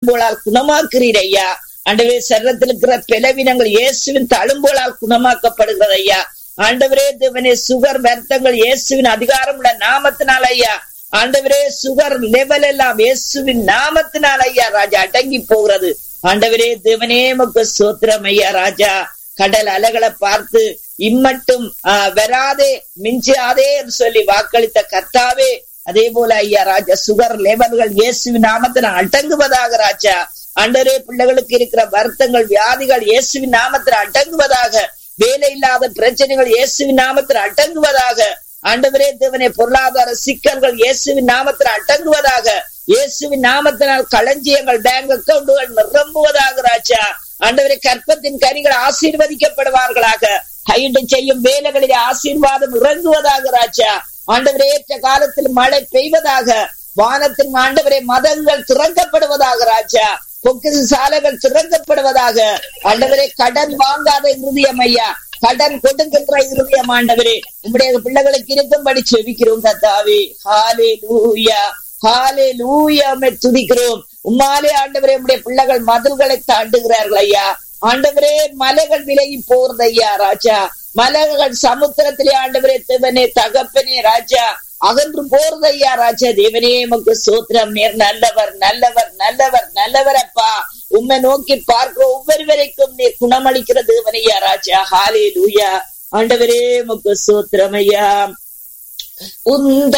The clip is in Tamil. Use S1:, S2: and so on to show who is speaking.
S1: தழும்போலால் குணமாக்குறீர் ஐயா ஆண்டவரே சரீரத்தில் இருக்கிற பிளவினங்கள் இயேசுவின் தழும்போலால் குணமாக்கப்படுகிறது ஐயா ஆண்டவரே தேவனே சுகர் வருத்தங்கள் இயேசுவின் அதிகாரமுள்ள நாமத்தினால் ஐயா ஆண்டவரே சுகர் லெவல் எல்லாம் இயேசுவின் நாமத்தினால் ஐயா ராஜா அடங்கி போகிறது ஆண்டவரே தேவனே மக்கு சோத்திரம் ஐயா ராஜா கடல் அலைகளை பார்த்து இம்மட்டும் ஆஹ் வராதே மிஞ்சாதே என்று சொல்லி வாக்களித்த கர்த்தாவே அதே போல ஐயா ராஜா சுகர் லெவல்கள் இயேசுவின் நாமத்தில் அடங்குவதாக ராஜா ஆண்டவரே பிள்ளைகளுக்கு இருக்கிற வருத்தங்கள் வியாதிகள் இயேசுவின் நாமத்தில் அடங்குவதாக வேலை இல்லாத பிரச்சனைகள் இயேசுவின் நாமத்தில் அடங்குவதாக ஆண்டவரே தேவனே பொருளாதார சிக்கல்கள் இயேசுவின் நாமத்தில் அடங்குவதாக இயேசுவின் நாமத்தினால் களஞ்சியங்கள் பேங்க் அக்கவுண்டுகள் நிரம்புவதாக ராஜா ஆண்டவரே கற்பத்தின் கனிகள் ஆசீர்வதிக்கப்படுவார்களாக கையிட்டு செய்யும் வேலைகளிலே ஆசீர்வாதம் இறங்குவதாக ராஜா ஆண்டவரே ஏற்ற காலத்தில் மழை பெய்வதாக வானத்தின் ஆண்டவரே மதங்கள் திறக்கப்படுவதாக ராஜா பொக்கிசு சாலைகள் திறக்கப்படுவதாக ஆண்டவரே கடன் வாங்காத இருதயம் ஐயா கடன் கொடுக்கின்ற இருதயம் ஆண்டவரே உங்களுடைய பிள்ளைகளுக்கு இருக்கும்படி செவிக்கிறோம் கத்தாவே ஹாலே லூயா ஹாலே லூயாமை துதிக்கிறோம் உம்மாலே ஆண்டவரே உடைய பிள்ளைகள் மதில்களை தாண்டுகிறார்கள் ஐயா ஆண்டவரே மலைகள் விலகி போறது ஐயா ராஜா மலைகள் சமுத்திரத்திலே ஆண்டவரே தேவனே தகப்பனே ராஜா அகன்று போறது ஐயா ராஜா தேவனே உமக்கு சோத்திரம் நேர் நல்லவர் நல்லவர் நல்லவர் நல்லவர் அப்பா உண்மை நோக்கி பார்க்கிற ஒவ்வொருவரைக்கும் நீர் குணமளிக்கிற தேவனையா ராஜா ஹாலே லூயா ஆண்டவரே உமக்கு சோத்திரம் ஐயா உந்த